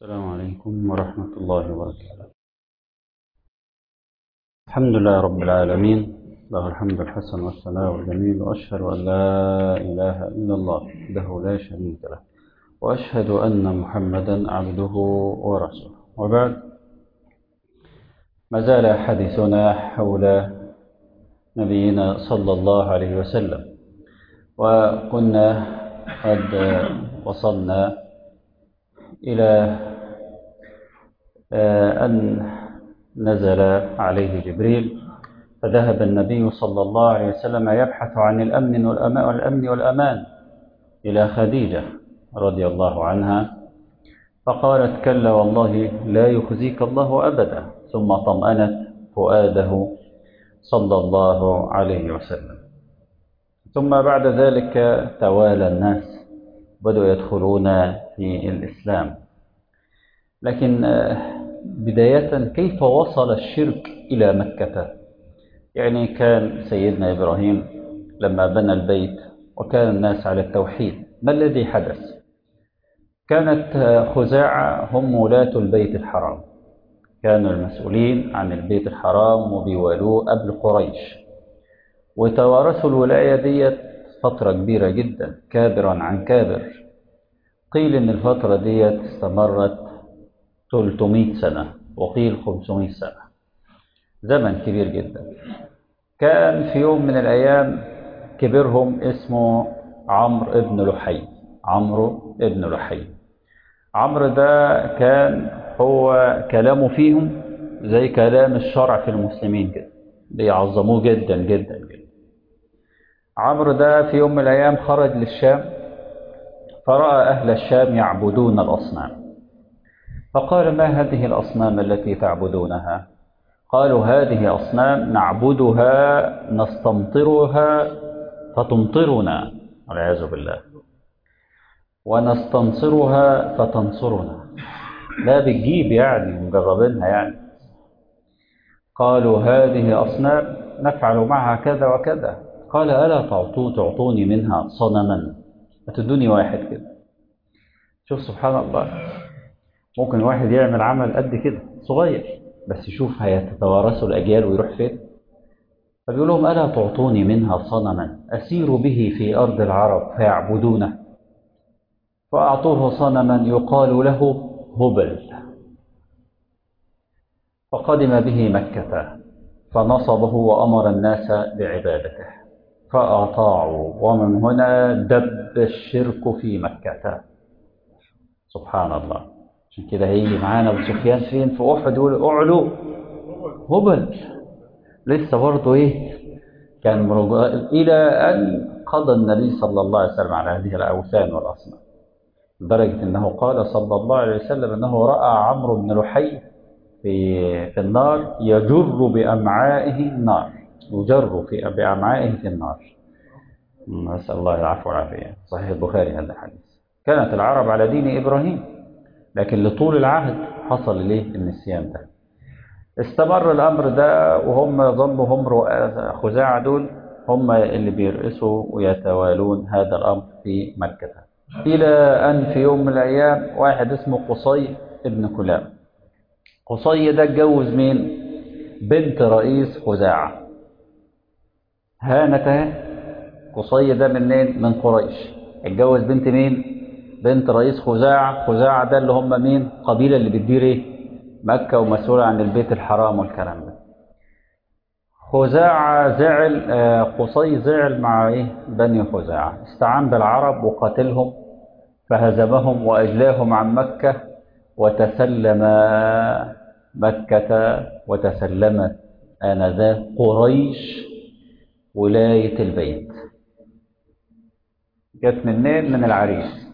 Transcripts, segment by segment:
السلام عليكم ورحمة الله وبركاته الحمد لله رب العالمين له الحمد الحسن والثناء الجميل وأشهد أن لا إله إلا الله وحده لا شريك له وأشهد أن محمدا عبده ورسوله وبعد ما زال حديثنا حول نبينا صلى الله عليه وسلم وكنا قد وصلنا إلى أن نزل عليه جبريل فذهب النبي صلى الله عليه وسلم يبحث عن الأمن والأمان, والأمن والأمان إلى خديجة رضي الله عنها فقالت كلا والله لا يخزيك الله أبدا ثم طمأنت فؤاده صلى الله عليه وسلم ثم بعد ذلك توالى الناس بدأوا يدخلون في الإسلام لكن بداية كيف وصل الشرك إلى مكة يعني كان سيدنا إبراهيم لما بنى البيت وكان الناس على التوحيد ما الذي حدث كانت خزاعة هم ولاة البيت الحرام كانوا المسؤولين عن البيت الحرام وبيوالوه قبل قريش وتوارثوا الولاية ديت فترة كبيرة جدا كابرا عن كابر قيل ان الفترة ديت استمرت 300 سنة وقيل 500 سنة زمن كبير جدا كان في يوم من الأيام كبرهم اسمه عمرو ابن لحي عمرو ابن لحي عمرو ده كان هو كلامه فيهم زي كلام الشرع في المسلمين كده بيعظموه جدا جدا جدا عمرو ده في يوم من الأيام خرج للشام فرأى أهل الشام يعبدون الأصنام فقال ما هذه الأصنام التي تعبدونها قالوا هذه أصنام نعبدها نستمطرها فتمطرنا والعياذ بالله ونستنصرها فتنصرنا لا بتجيب يعني مجربينها يعني قالوا هذه أصنام نفعل معها كذا وكذا قال ألا تعطوا تعطوني منها صنما أتدوني واحد كده شوف سبحان الله ممكن واحد يعمل عمل قد كده صغير بس شوف هيتوارثوا الأجيال ويروح فين فبيقول لهم ألا تعطوني منها صنما أسير به في أرض العرب فيعبدونه فأعطوه صنما يقال له هبل فقدم به مكة فنصبه وأمر الناس بعبادته فأطاعوا ومن هنا دب الشرك في مكة سبحان الله عشان كده هيجي معانا ابو سفيان فين في احد يقول اعلو هبل لسه برضه ايه كان مرجع الى ان قضى النبي صلى الله عليه وسلم على هذه الاوثان والاصنام لدرجه انه قال صلى الله عليه وسلم انه راى عمرو بن لحي في في النار يجر بامعائه النار يجر في بامعائه في النار نسال الله العفو والعافيه صحيح البخاري هذا الحديث كانت العرب على دين ابراهيم لكن لطول العهد حصل ليه النسيان ده استمر الأمر ده وهم ظلوا هم خزاعة دول هم اللي بيرئسوا ويتوالون هذا الأمر في مكة إلى أن في يوم من الأيام واحد اسمه قصي ابن كلاب قصي ده اتجوز مين بنت رئيس خزاعة هانت قصي ده منين من قريش اتجوز بنت مين بنت رئيس خزاعة خزاعة ده اللي هم مين قبيلة اللي بتدير ايه مكة ومسؤولة عن البيت الحرام والكلام ده خزاعة زعل قصي زعل مع ايه بني خزاعة استعان بالعرب وقاتلهم فهزمهم وأجلاهم عن مكة وتسلم مكة وتسلمت آنذاك قريش ولاية البيت جت منين من العريس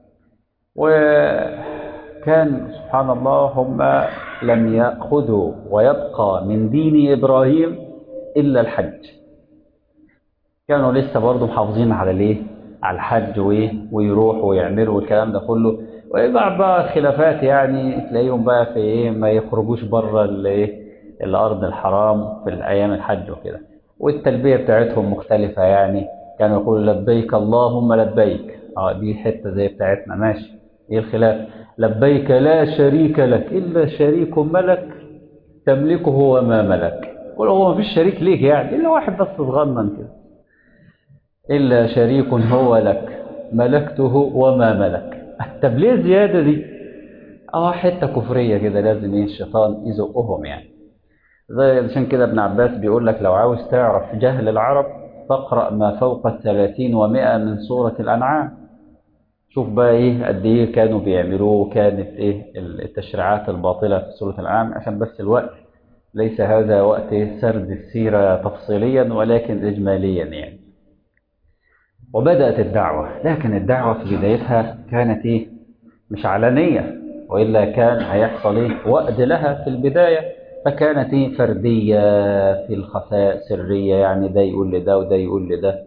وكان سبحان الله هم لم يأخذوا ويبقى من دين إبراهيم إلا الحج كانوا لسه برضه محافظين على الايه على الحج وايه ويروحوا ويعملوا الكلام ده كله وبعد بقى خلافات يعني تلاقيهم بقى في ايه ما يخرجوش بره الايه الارض الحرام في الايام الحج وكده والتلبيه بتاعتهم مختلفه يعني كانوا يقولوا لبيك اللهم لبيك اه دي حته زي بتاعتنا ماشي ايه الخلاف لبيك لا شريك لك الا شريك ملك تملكه وما ملك قول هو ما فيش شريك ليك يعني الا واحد بس صغنن كده الا شريك هو لك ملكته وما ملك طب ليه الزياده دي اه حته كفريه كده لازم ايه الشيطان يزقهم يعني زي عشان كده ابن عباس بيقول لك لو عاوز تعرف جهل العرب فاقرأ ما فوق الثلاثين ومائة من سورة الأنعام شوف بقى ايه قد ايه كانوا بيعملوه كانت ايه التشريعات الباطلة في سورة الأنعام عشان بس الوقت ليس هذا وقت سرد السيرة تفصيليا ولكن إجماليا يعني وبدأت الدعوة لكن الدعوة في بدايتها كانت ايه مش علنية وإلا كان هيحصل ايه وقت لها في البداية فكانت ايه فردية في الخفاء سرية يعني ده يقول لده وده يقول لده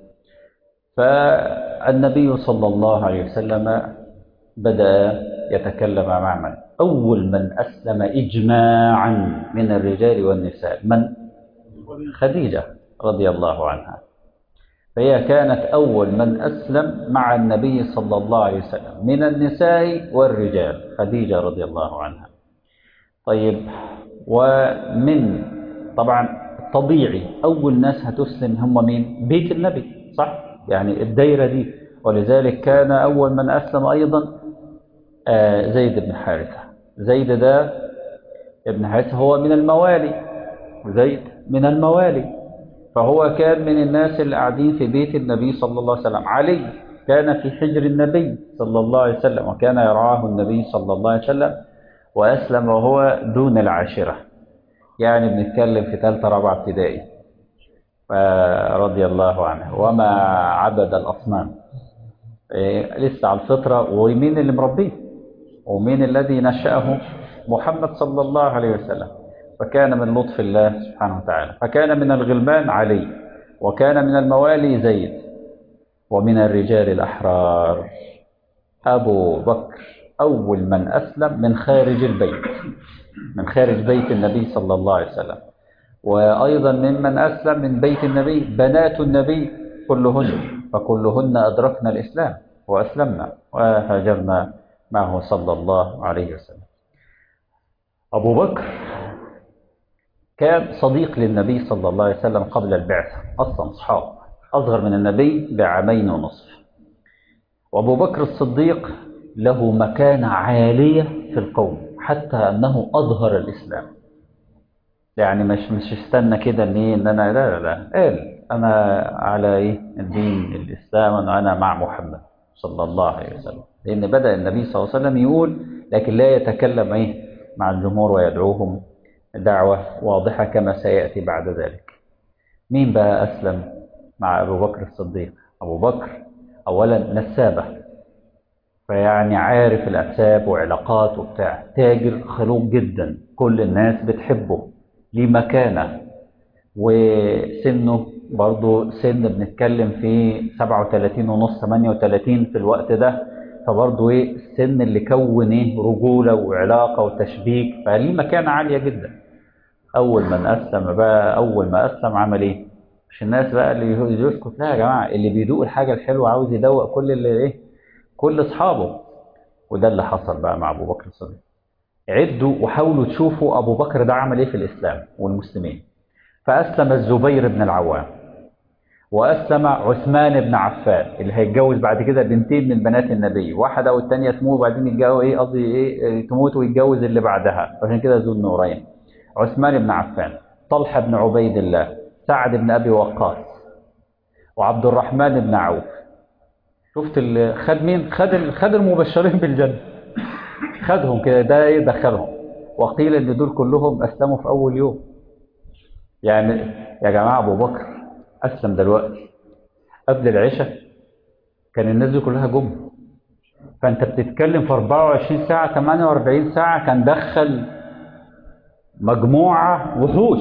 فالنبي صلى الله عليه وسلم بدأ يتكلم مع من أول من أسلم إجماعا من الرجال والنساء من خديجة رضي الله عنها فهي كانت أول من أسلم مع النبي صلى الله عليه وسلم من النساء والرجال خديجة رضي الله عنها طيب ومن طبعا طبيعي أول ناس هتسلم هم مين بيت النبي صح يعني الدايرة دي ولذلك كان أول من أسلم أيضا زيد بن حارثة زيد ده ابن حارثة هو من الموالي زيد من الموالي فهو كان من الناس اللي قاعدين في بيت النبي صلى الله عليه وسلم علي كان في حجر النبي صلى الله عليه وسلم وكان يرعاه النبي صلى الله عليه وسلم وأسلم وهو دون العاشرة يعني بنتكلم في ثالثة رابعة ابتدائي رضي الله عنه وما عبد الأصنام إيه لسه على الفطرة ومين اللي مربيه ومين الذي نشأه محمد صلى الله عليه وسلم فكان من لطف الله سبحانه وتعالى فكان من الغلمان علي وكان من الموالي زيد ومن الرجال الأحرار أبو بكر أول من أسلم من خارج البيت من خارج بيت النبي صلى الله عليه وسلم وأيضا ممن أسلم من بيت النبي بنات النبي كلهن فكلهن أدركنا الإسلام وأسلمنا وهاجرنا معه صلى الله عليه وسلم أبو بكر كان صديق للنبي صلى الله عليه وسلم قبل البعثة أصلا أصحاب أصغر من النبي بعامين ونصف وأبو بكر الصديق له مكانة عالية في القوم حتى أنه أظهر الإسلام يعني مش مش استنى كده ان ايه ان انا لا لا لا قال انا على ايه الدين الاسلام وانا مع محمد صلى الله عليه وسلم لان بدا النبي صلى الله عليه وسلم يقول لكن لا يتكلم ايه مع الجمهور ويدعوهم دعوه واضحه كما سياتي بعد ذلك مين بقى اسلم مع ابو بكر الصديق ابو بكر اولا نسابه فيعني عارف الانساب وعلاقات وبتاع تاجر خلوق جدا كل الناس بتحبه ليه مكانة وسنه برضه سن بنتكلم في 37 ونص 38 في الوقت ده فبرضه ايه السن اللي كون ايه رجولة وعلاقة وتشبيك فليه مكانة عالية جدا أول من أسلم بقى أول ما أسلم عمل ايه؟ مش الناس بقى اللي يسكت لا يا جماعة اللي بيدوق الحاجة الحلوة عاوز يدوق كل اللي ايه؟ كل أصحابه وده اللي حصل بقى مع أبو بكر الصديق عدوا وحاولوا تشوفوا أبو بكر ده عمل إيه في الإسلام والمسلمين فأسلم الزبير بن العوام وأسلم عثمان بن عفان اللي هيتجوز بعد كده بنتين من بنات النبي واحدة والتانية تموت وبعدين يتجوز إيه قصدي إيه تموت ويتجوز اللي بعدها عشان كده ذو النورين عثمان بن عفان طلحة بن عبيد الله سعد بن أبي وقاص وعبد الرحمن بن عوف شفت خد مين خد خد المبشرين بالجنة خدهم كده ده ايه دخلهم وقيل ان دول كلهم اسلموا في اول يوم يعني يا جماعه ابو بكر اسلم دلوقتي قبل العشاء كان الناس دي كلها جم فانت بتتكلم في 24 ساعه 48 ساعه كان دخل مجموعه وحوش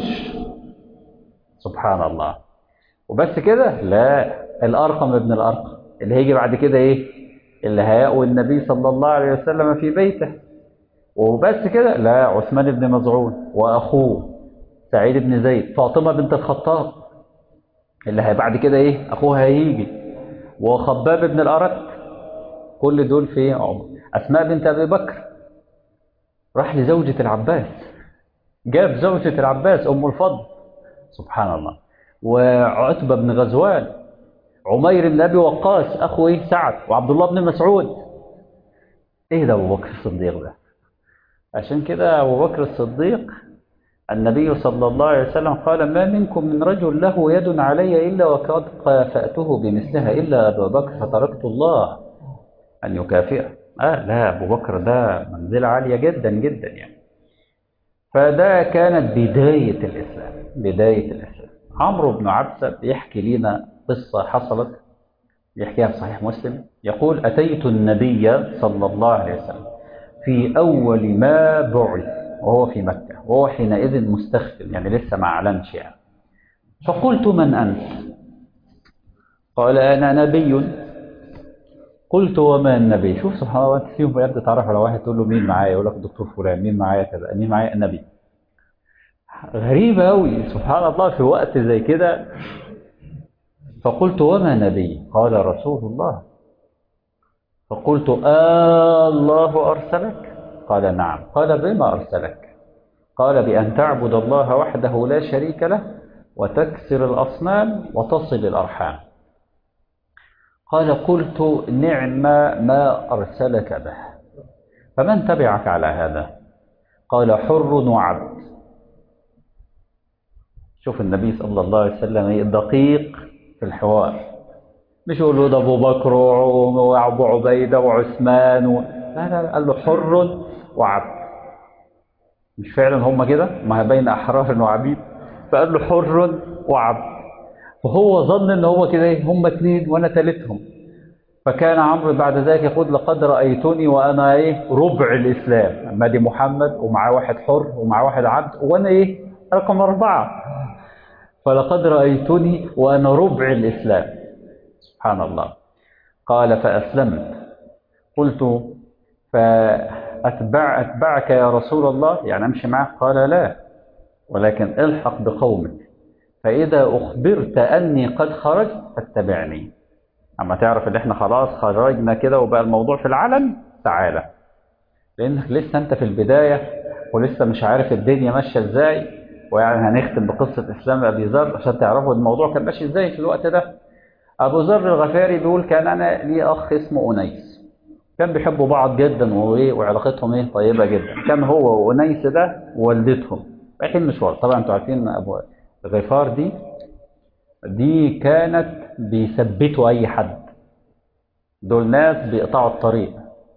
سبحان الله وبس كده لا الارقم ابن الارقم اللي هيجي بعد كده ايه اللي هيأوي النبي صلى الله عليه وسلم في بيته وبس كده لا عثمان بن مزعون وأخوه سعيد بن زيد فاطمة بنت الخطاب اللي هي بعد كده ايه أخوها هيجي وخباب بن الأرت كل دول في عمر أسماء بنت أبي بكر راح لزوجة العباس جاب زوجة العباس أم الفضل سبحان الله وعتبة بن غزوان عمير بن أبي وقاص أخو إيه سعد وعبد الله بن مسعود إيه ده أبو بكر الصديق ده عشان كده أبو بكر الصديق النبي صلى الله عليه وسلم قال ما منكم من رجل له يد علي إلا وقد كافأته بمثلها إلا أبو بكر فتركت الله أن يكافئه آه لا أبو بكر ده منزلة عالية جدا جدا يعني فده كانت بداية الإسلام بداية الإسلام عمرو بن عبسة بيحكي لنا قصة حصلت يحكيها في صحيح مسلم يقول أتيت النبي صلى الله عليه وسلم في أول ما بعث وهو في مكة وهو حينئذ مستخدم يعني لسه ما أعلنش يعني فقلت من أنت قال أنا نبي قلت وما النبي شوف سبحان الله انت فيهم بجد تعرف على واحد تقول له مين معايا يقول لك الدكتور فلان مين معايا كذا مين معايا النبي غريبة أوي سبحان الله في وقت زي كده فقلت وما نبي قال رسول الله فقلت آه الله أرسلك قال نعم قال بما أرسلك قال بأن تعبد الله وحده لا شريك له وتكسر الأصنام وتصل الأرحام قال قلت نعم ما أرسلك به فمن تبعك على هذا قال حر وعبد شوف النبي صلى الله عليه وسلم دقيق في الحوار مش يقول له ده ابو بكر وابو عبيده وعثمان و... لا لا قال له حر وعبد مش فعلا هم كده ما بين احرار وعبيد فقال له حر وعبد فهو ظن ان هو كده هم اثنين وانا ثالثهم فكان عمرو بعد ذلك يقول لقد رايتني وانا ايه ربع الاسلام اما دي محمد ومعاه واحد حر ومعاه واحد عبد وانا ايه رقم اربعه فلقد رايتني وانا ربع الاسلام سبحان الله قال فاسلمت قلت فاتبع اتبعك يا رسول الله يعني امشي معك قال لا ولكن الحق بقومك فإذا أخبرت أني قد خرجت فاتبعني أما تعرف إن إحنا خلاص خرجنا كده وبقى الموضوع في العلن تعالى لأنك لسه أنت في البداية ولسه مش عارف الدنيا ماشية إزاي ويعني هنختم بقصة إسلام أبي ذر عشان تعرفوا الموضوع كان ماشي إزاي في الوقت ده أبو ذر الغفاري بيقول كان أنا لي أخ اسمه أنيس كان بيحبوا بعض جدا وعلاقتهم ايه طيبة جدا كان هو وأنيس ده ووالدتهم رايحين مشوار طبعا انتوا عارفين أبو غفار دي دي كانت بيثبتوا اي حد دول ناس بيقطعوا الطريق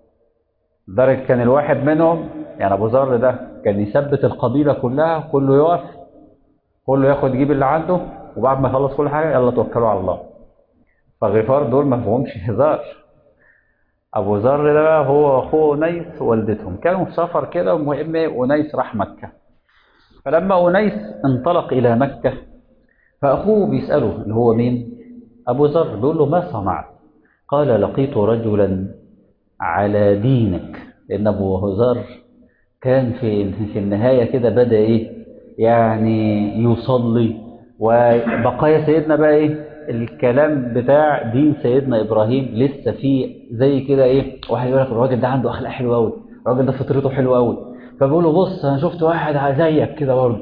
لدرجه كان الواحد منهم يعني ابو ذر ده كان يثبت القبيله كلها كله يقف كله ياخد يجيب اللي عنده وبعد ما يخلص كل حاجه يلا توكلوا على الله فغفار دول ما فيهمش هزار ابو ذر ده بقى هو واخوه انيس ووالدتهم كانوا في سفر كده المهم انيس راح مكه فلما أنيس انطلق إلى مكة فأخوه بيسأله اللي هو مين أبو ذر بيقول له ما صنعت قال لقيت رجلا على دينك لأن أبو ذر كان في في النهاية كده بدأ إيه يعني يصلي وبقايا سيدنا بقى إيه الكلام بتاع دين سيدنا إبراهيم لسه فيه زي كده إيه واحد يقول لك الراجل ده عنده أخلاق حلوة أوي الراجل ده فطرته حلوة أوي فبقول له بص انا شفت واحد زيك كده برضه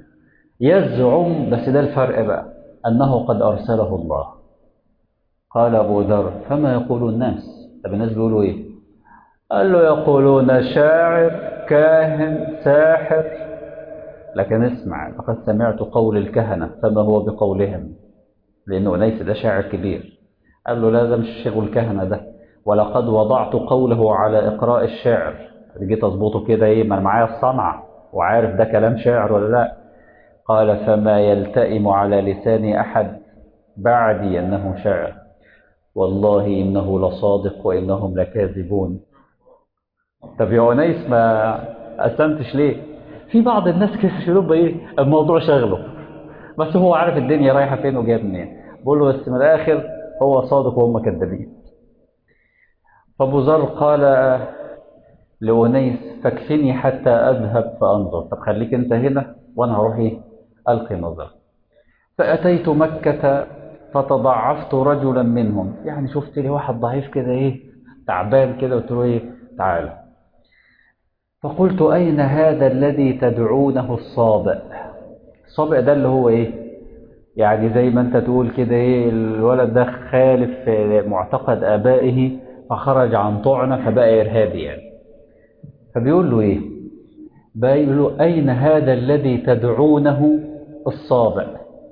يزعم بس ده الفرق بقى انه قد ارسله الله قال ابو ذر فما يقول الناس طب الناس بيقولوا ايه قال له يقولون شاعر كاهن ساحر لكن اسمع لقد سمعت قول الكهنه فما هو بقولهم لانه انيس ده شاعر كبير قال له لا ده مش شغل الكهنه ده ولقد وضعت قوله على اقراء الشعر جيت اظبطه كده ايه ما انا معايا الصنعه وعارف ده كلام شاعر ولا لا قال فما يلتئم على لسان احد بعدي انه شاعر والله انه لصادق وانهم لكاذبون طب يا انيس ما اسلمتش ليه في بعض الناس كده شنو ايه الموضوع شغله بس هو عارف الدنيا رايحه فين وجايه منين بقول له بس من الاخر هو صادق وهم كذابين فابو ذر قال لأنيس فاكفني حتى أذهب فأنظر طب خليك أنت هنا وأنا هروح إيه ألقي نظر فأتيت مكة فتضعفت رجلا منهم يعني شفت لي واحد ضعيف كده إيه تعبان كده قلت له إيه تعالى فقلت أين هذا الذي تدعونه الصابئ الصابئ ده اللي هو إيه يعني زي ما أنت تقول كده إيه الولد ده خالف معتقد آبائه فخرج عن طعنة فبقى إرهابي يعني فبيقول له إيه بيقول له أين هذا الذي تدعونه الصابئ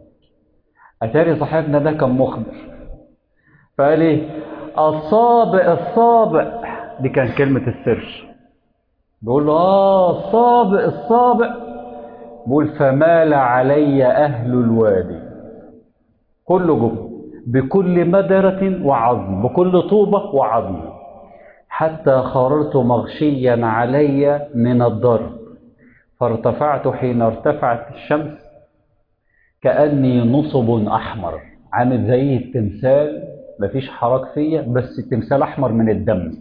أتاري صاحبنا ده كان مخبر فقال إيه الصابئ الصابئ دي كان كلمة السر بيقول له آه الصابئ الصابئ بيقول فمال علي أهل الوادي كله جم بكل مدرة وعظم بكل طوبة وعظم حتى خررت مغشيا علي من الضرب فارتفعت حين ارتفعت الشمس كأني نصب أحمر عامل زي التمثال مفيش حراك فيا بس التمثال أحمر من الدم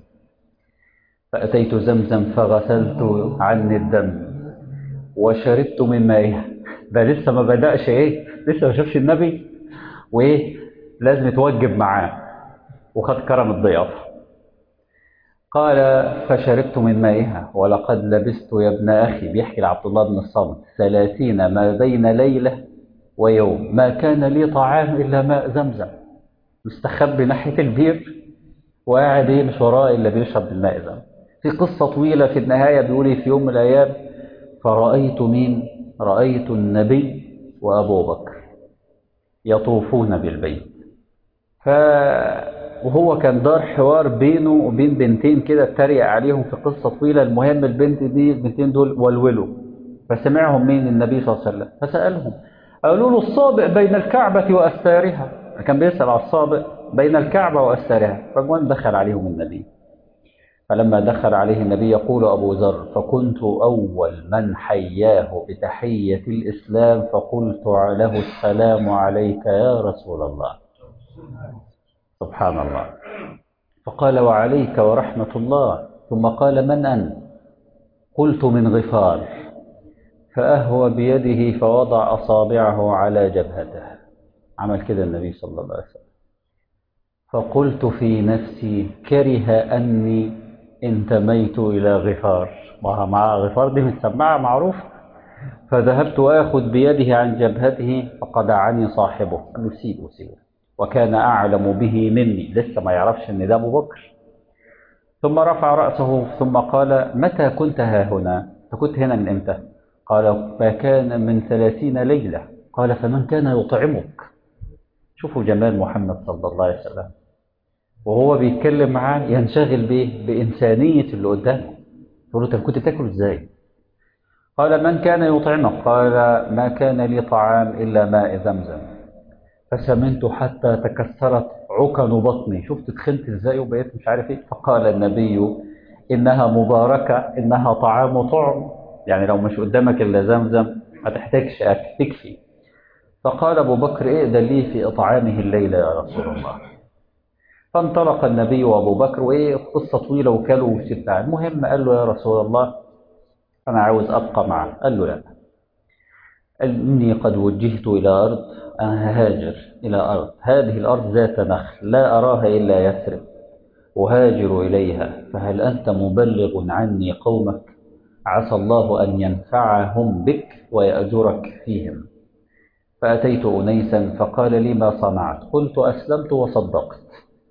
فأتيت زمزم فغسلت عني الدم وشربت من مائها ده لسه ما بدأش ايه لسه ما شافش النبي وايه لازم يتوجب معاه وخد كرم الضيافة قال فشربت من مائها ولقد لبست يا ابن أخي بيحكي لعبد الله بن الصامت ثلاثين ما بين ليلة ويوم ما كان لي طعام إلا ماء زمزم مستخبي ناحية البير وقاعد ايه مش وراه إلا بيشرب الماء زمزم في قصة طويلة في النهاية بيقول في يوم من الأيام فرأيت مين رأيت النبي وأبو بكر يطوفون بالبيت ف وهو كان دار حوار بينه وبين بنتين كده اتريق عليهم في قصة طويلة المهم البنت دي البنتين دول ولولوا فسمعهم مين النبي صلى الله عليه وسلم فسألهم قالوا له الصابئ بين الكعبة وأستارها كان بيسأل على الصابئ بين الكعبة وأستارها فالمهم دخل عليهم النبي فلما دخل عليه النبي يقول أبو ذر فكنت أول من حياه بتحية الإسلام فقلت له السلام عليك يا رسول الله سبحان الله فقال وعليك ورحمة الله ثم قال من أنت قلت من غفار فأهوى بيده فوضع أصابعه على جبهته عمل كده النبي صلى الله عليه وسلم فقلت في نفسي كره أني انتميت إلى غفار مع غفار دي متسمعة معروف فذهبت وآخذ بيده عن جبهته فقدعني صاحبه قال له سيبه سيبه وكان أعلم به مني لسه ما يعرفش أن ده أبو بكر ثم رفع رأسه ثم قال متى كنت ها هنا أنت كنت هنا من إمتى قال ما كان من ثلاثين ليلة قال فمن كان يطعمك شوفوا جمال محمد صلى الله عليه وسلم وهو بيتكلم معاه ينشغل به بإنسانية اللي قدامه تقول له طب كنت تاكل ازاي قال من كان يطعمك قال ما كان لي طعام إلا ماء زمزم فسمنت حتى تكسرت عكن بطني شفت تخنت ازاي وبقيت مش عارف ايه فقال النبي إنها مباركة إنها طعام طعم يعني لو مش قدامك إلا زمزم ما تحتاجش أكل تكفي فقال أبو بكر ائذن لي في إطعامه الليلة يا رسول الله فانطلق النبي وابو بكر وايه قصه طويله وكلوا وشتاع المهم قال له يا رسول الله انا عاوز ابقى معه قال له لا اني قد وجهت الى ارض انا هاجر الى ارض هذه الارض ذات نخل لا اراها الا يثرب اهاجر اليها فهل انت مبلغ عني قومك عسى الله ان ينفعهم بك وياجرك فيهم فاتيت انيسا فقال لي ما صنعت قلت اسلمت وصدقت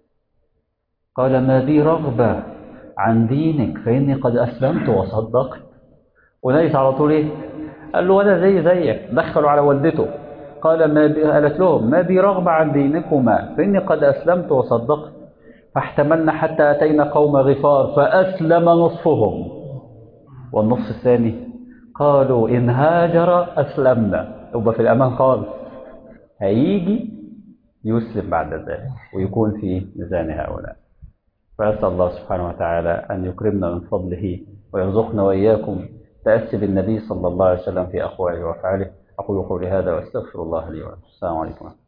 قال ما بي رغبة عن دينك فإني قد أسلمت وصدقت ونيس على طول إيه؟ قال له أنا زي زيك دخلوا على والدته قال ما بي قالت لهم ما بي رغبة عن دينكما فإني قد أسلمت وصدقت فاحتملنا حتى أتينا قوم غفار فأسلم نصفهم والنصف الثاني قالوا إن هاجر أسلمنا يبقى في الأمان خالص هيجي يسلم بعد ذلك ويكون في ميزان هؤلاء فأسأل الله سبحانه وتعالى أن يكرمنا من فضله ويرزقنا وإياكم تأسي بالنبي صلى الله عليه وسلم في أقواله وأفعاله أقول قولي هذا وأستغفر الله لي ولكم السلام عليكم